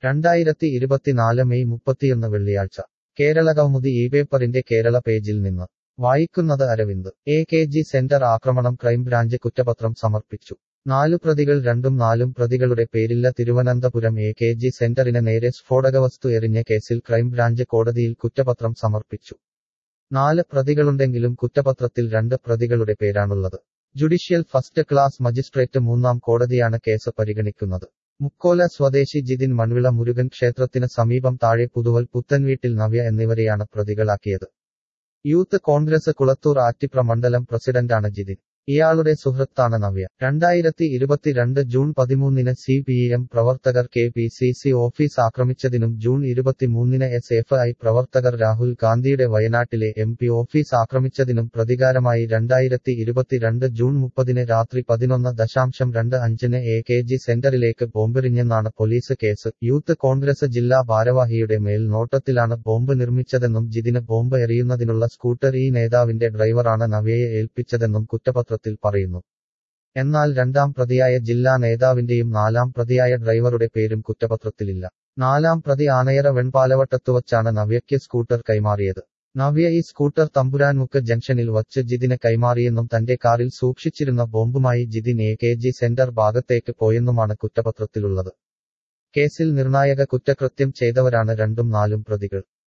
രണ്ടായിരത്തി ഇരുപത്തിനാല് മെയ് മുപ്പത്തിയൊന്ന് വെള്ളിയാഴ്ച കേരള കൗമുദി ഈ പേപ്പറിന്റെ കേരള പേജിൽ നിന്ന് വായിക്കുന്നത് Aravind A K G centre ആക്രമണം ക്രൈംബ്രാഞ്ച് കുറ്റപത്രം സമർപ്പിച്ചു നാലു പ്രതികൾ രണ്ടും നാലും പ്രതികളുടെ പേരില്ല തിരുവനന്തപുരം എ കെ ജി സെന്ററിന് നേരെ സ്ഫോടകവസ്തു എറിഞ്ഞ കേസിൽ ക്രൈംബ്രാഞ്ച് കോടതിയിൽ കുറ്റപത്രം സമർപ്പിച്ചു നാല് പ്രതികളുണ്ടെങ്കിലും കുറ്റപത്രത്തിൽ രണ്ട് പ്രതികളുടെ പേരാണുള്ളത് ജുഡീഷ്യൽ ഫസ്റ്റ് ക്ലാസ് മജിസ്ട്രേറ്റ് മൂന്നാം കോടതിയാണ് കേസ് പരിഗണിക്കുന്നത് മുക്കോല സ്വദേശി ജിതിൻ മൺവിള മുരുകൻ ക്ഷേത്രത്തിന് സമീപം താഴെ പുതുവൽ പുത്തൻവീട്ടിൽ നവ്യ എന്നിവരെയാണ് പ്രതികളാക്കിയത് യൂത്ത് കോൺഗ്രസ് കുളത്തൂർ ആറ്റിപ്ര മണ്ഡലം പ്രസിഡന്റാണ് ജിതിൻ ഇയാളുടെ സുഹൃത്താണ് നവ്യ രണ്ടായിരത്തി ഇരുപത്തിരണ്ട് ജൂൺ പതിമൂന്നിന് സി പി എം പ്രവർത്തകർ K P C C office ആക്രമിച്ചതിനും ജൂൺ ഇരുപത്തിമൂന്നിന് എസ് എഫ് ഐ പ്രവർത്തകർ രാഹുൽ ഗാന്ധിയുടെ വയനാട്ടിലെ എം പി ഓഫീസ് ആക്രമിച്ചതിനും പ്രതികാരമായി രണ്ടായിരത്തി ഇരുപത്തിരണ്ട് ജൂൺ മുപ്പതിന് രാത്രി പതിനൊന്ന് ദശാംശം രണ്ട് അഞ്ചിന് എ കെ ജി സെന്ററിലേക്ക് ബോംബെറിഞ്ഞെന്നാണ് പോലീസ് കേസ് യൂത്ത് കോൺഗ്രസ് ജില്ലാ ഭാരവാഹിയുടെ മേൽനോട്ടത്തിലാണ് ബോംബ് നിർമ്മിച്ചതെന്നും ജിതിന് ബോംബ് എറിയുന്നതിനുള്ള സ്കൂട്ടർ ഈ നേതാവിന്റെ ഡ്രൈവറാണ് നവ്യയെ ഏൽപ്പിച്ചതെന്നും കുറ്റപത്രത്തിൽ പറയുന്നു എന്നാൽ രണ്ടാം പ്രതിയായ ജില്ലാ നേതാവിന്റെയും നാലാം പ്രതിയായ ഡ്രൈവറുടെ പേരും കുറ്റപത്രത്തിലില്ല നാലാം പ്രതി ആനയറ വെൺപാലവട്ടത്തുവച്ചാണ് നവ്യയ്ക്ക് സ്കൂട്ടർ കൈമാറിയത് നവ്യ ഈ സ്കൂട്ടർ തമ്പുരാൻമുക്ക് ജംഗ്ഷനിൽ വച്ച് ജിതിന് കൈമാറിയെന്നും തന്റെ കാറിൽ സൂക്ഷിച്ചിരുന്ന ബോംബുമായി Jithin A K G centre ഭാഗത്തേക്ക് പോയെന്നുമാണ് കുറ്റപത്രത്തിലുള്ളത് കേസിൽ നിർണായക കുറ്റകൃത്യം ചെയ്തവരാണ് രണ്ടും നാലും പ്രതികൾ